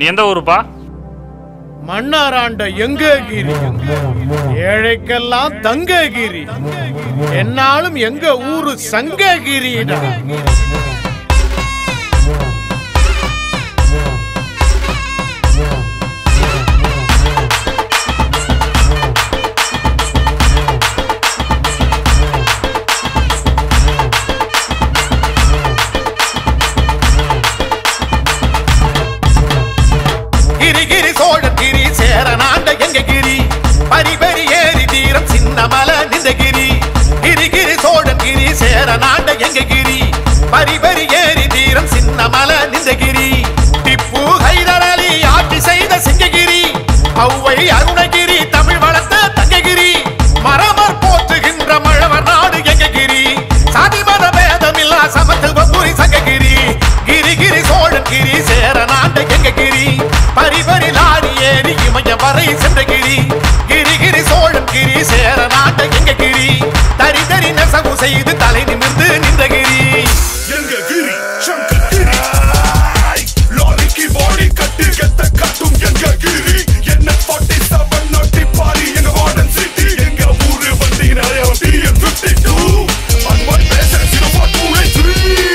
நீ எந்த ஊருப்பா மன்னாராண்ட எங்ககிரி ஏழைக்கெல்லாம் தங்ககிரி என்னாலும் எங்க ஊரு சங்ககிரிடா கிரிகிரி சோழகிரி சேரநாண்ட எங்க கிரி பரிபரி ஏறி தீரம் சின்னமல நின்றகிரி கிரிகிரி சோழகிரி சேரநாண்ட எங்க கிரி பரிபரி ஏறி தீரம் சின்னமல நின்றகிரி திப்பு ஹைதர் அலி ஆட்சி செய்த சிங்ககிரி ஔவை அருணகிரி தமிழ் வளர்த்த தங்ககிரி மரமர் போற்றுகின்ற மழவர் நாடு எங்க கிரி சாதி மத பேதமில்லா சமத்துவ புரி சங்ககிரி கிரிகிரி சோழன் கிரி சேரநாண்ட எங்க கிரி பரிபரி லாரி ஏறி இமய வரை சென்ற கிரி கிரிகிரி சோழன் கிரி சேரநாண்ட எங்க கிரி தரி தரி நெசவு செய்து தலை நிமிர்ந்து நின்ற கிரி எங்க கிரி சங்கர் கிரி லாரிக்கு பாடி கட்டி கெத்த காட்டும் எங்க கிரி என்ன ஃபார்ட்டி செவன் நாட்டி பாரி எங்க வார்டன் சிட்டி எங்க ஊரு வந்தீங்கன்னா டிஎன் ஃபிஃப்டி டூ அன்பாய் பேச zero four two eight three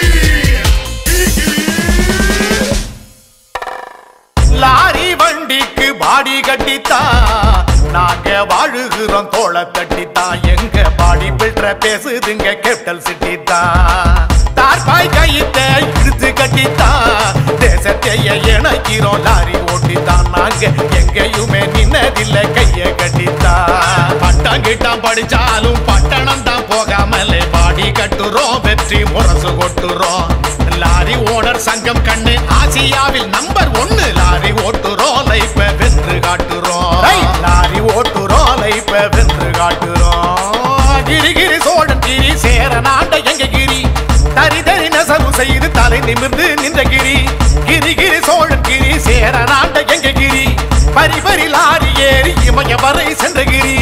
lorry வண்டிக்கு பாடி கட்டித்தான் நாங்க வாழுகிறோம் தோள தட்டித்தான் எங்க பாடி பில்ற பேசுதுங்க கேபிட்டல் சிட்டி தான் தார்பாய் கையிட்ட இழுத்து கட்டித்தான் தேசத்தைய இணைக்கிறோம் லாரி ஓட்டித்தான் நாங்க எங்கேயுமே நின்னதில்லை கைய கட்டித்தான் பட்டம் கிட்டம் படிச்சாலும் பட்டணம் தான் போகாமலே பாடி கட்டுறோம் வெற்றி முரசு கொட்டுறோம் லாரி ஓனர் சங்கம் கண்ணு ஆசியாவில் நம்பர் ஒன்னு லாரி ஓட்டுறோம் லைஃப வென்று காட்டுறோம் லாரி ஓட்டுறோம் லைஃப வென்று காட்டுறோம் கிரிகிரி சோழன் கிரி சேர நாண்ட எங்க கிரி தரி தரி நெசவு செய்து தலை நிமிர்ந்து நின்ற கிரி கிரிகிரி சோழன் கிரி சேர நாண்ட எங்க கிரி பரி பரி லாரி ஏறி இமய வரை சென்ற கிரி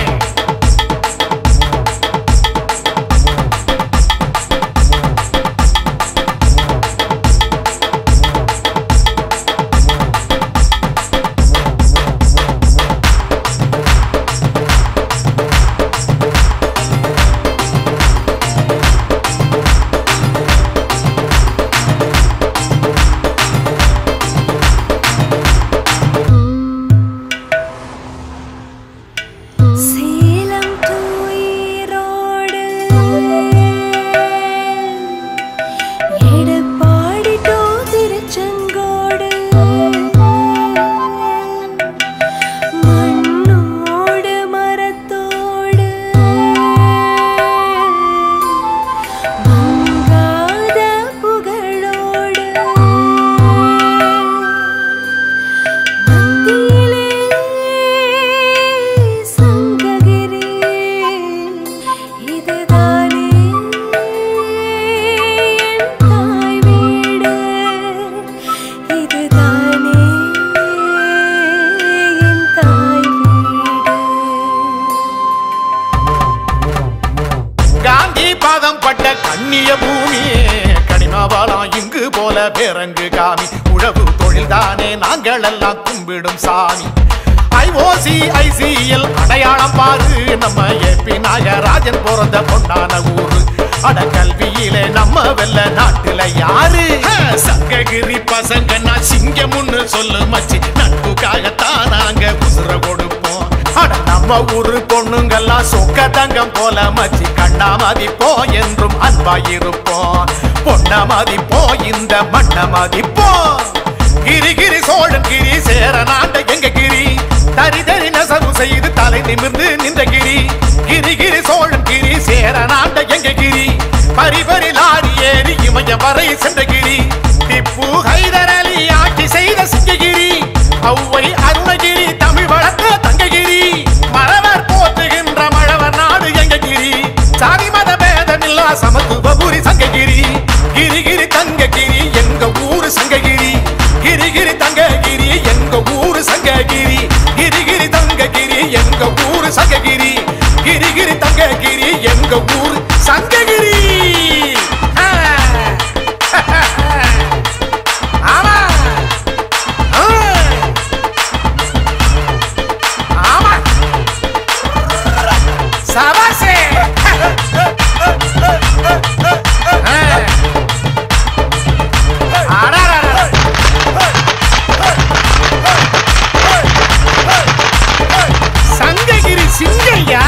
சேலம் to ஈரோடு எடப்பாடி to திருச்செங்கோடு மண்ணோடு மரத்தோடு மங்காத புகழோடு மத்தியிலே சங்ககிரி இதுதானே என் தாய் வீடு இதுதானே என் தாய் வீடு காந்தி பாதம் பட்ட கண்ணிய பூமி கனிமவளம் இங்கு போல பேரங்கு காமி உழவு தொழில் தானே நாங்கள் எல்லாம் கும்பிடும் சாமி ஐஓசி ஐசிஎல் அடையாளம் பாரு நம்ம ஏபி நாகராஜன் பிறந்த பொன்னான ஊரு அட கல்வியிலே நம்ம வெல்ல நாட்டுல யாரு ஹ, சங்ககிரி பசங்க நான் சிங்கம்னு சொல்லு மச்சி நட்புக்காகத்தான் நாங்க உசுர கொடுப்போம் அட நம்ம ஊரு பொண்ணுங்கெல்லாம் சொக்க தங்கம் போல மச்சி கண்ணா மதிப்போம் என்றும் அன்பாயிருப்போம் பொண்ண மதிப்போம் இந்த மண்ண மதிப்போம் கிரி கிரி சோழன் கிரி சேர நாட்ட எங்க கிரி தரி தரி நெசவு செய்து தலை நிமிர்ந்து நின்ற கிரி கிரி கிரி சோழன் கிரி சேர நாட்ட எங்க கிரி பரி பரி லாரி ஏறி இமய வரை சென்ற கிரி திப்பு ஹைதர் அலி ஆட்சி செய்த சிங்ககிரி ஔவை அருணகிரி தமிழ் வளர்த்த தங்ககிரி மறவர் போற்றுகின்ற மழவர் நாடு எங்க கிரி சாதி மத பேதமில்லா சமத்துவபுரி சங்ககிரி கிரிகிரி தங்ககிரி எங்க ஊரு சங்ககிரி கிரிகிரி தங்ககிரி எங்க ஊரு சங்ககிரி கிரிகிரி தங்ககிரி எங்க ஊரு சங்ககிரி கிரிகிரி தங்ககிரி எங்க ஊரு சங்ககிரி ஆ. ஆமா ஆ. சிங்கையா